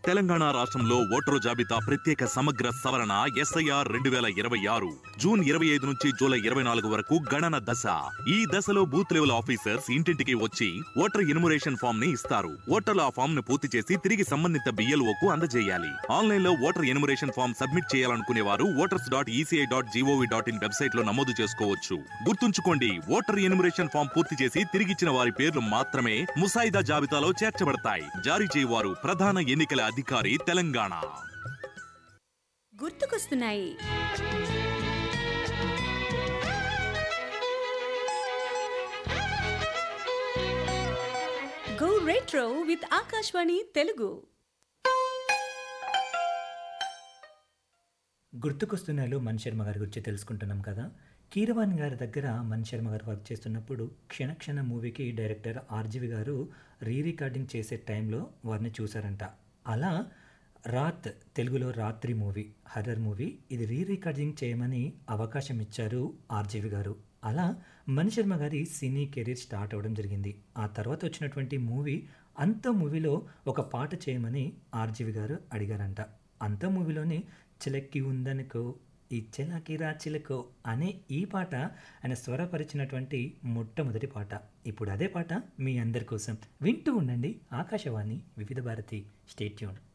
తెలంగాణ రాష్ట్రంలో ఓటరు జాబితా ప్రత్యేక సమగ్ర సవరణ ఎస్ఐఆర్ రెండు వేల ఇరవై ఆరు జూన్ ఇరవై ఐదు నుంచి జూలై ఇరవై నాలుగు వరకు గణన దశ ఈ దశలో బూత్ లెవెల్ ఆఫీసర్స్ ఇంటింటికి వచ్చి ఓటర్ ఎన్యుమరేషన్ ఫామ్ ని ఇస్తారు ఓటర్లు ఆ ఫామ్ ను పూర్తి చేసి తిరిగి సంబంధిత BLO కు అందజేయాలి ఆన్లైన్ లో ఓటర్ ఎన్యుమరేషన్ ఫామ్ సబ్మిట్ చేయాలనుకునే వారు voters dot ECI dot G O V dot in website లో నమోదు చేసుకోవచ్చు గుర్తుంచుకోండి ఓటర్ ఎన్యుమరేషన్ ఫామ్ పూర్తి చేసి తిరిగిచ్చిన వారి పేర్లు మాత్రమే ముసాయిదా జాబితాలో చేర్చబడతాయి జారీ చేయవారు ప్రధాన ఎన్నికల అధికారి తెలంగాణ గుర్తుకొస్తున్నాయి go retro with Akashvani Telugu గుర్తుకొస్తున్నాలో మణి శర్మ గారి గురించి తెలుసుకుంటున్నాం కదా కీరవాణి గారి దగ్గర మణి శర్మ గారు వర్క్ చేస్తున్నప్పుడు క్షణ క్షణ మూవీకి డైరెక్టర్ ఆర్జీవి గారు రీ రికార్డింగ్ చేసే టైంలో వారిని చూశారంట అలా రాత్ తెలుగులో రాత్రి మూవీ హర్రర్ మూవీ ఇది రీ రికార్డింగ్ చేయమని అవకాశం ఇచ్చారు ఆర్జీవి గారు అలా మణి శర్మ గారి సినీ కెరీర్ స్టార్ట్ అవ్వడం జరిగింది ఆ తర్వాత వచ్చినటువంటి మూవీ అంత మూవీలో ఒక పాట చేయమని ఆర్జీవి గారు అడిగారంట అంత మూవీలోని చిలక్కి ఉందనుకో ఈ చిలకి రా చిలకో అనే ఈ పాట ఆయన స్వరపరిచినటువంటి మొట్టమొదటి పాట ఇప్పుడు అదే పాట మీ అందరి కోసం వింటూ ఉండండి ఆకాశవాణి వివిధ భారతి స్టేట్యూన్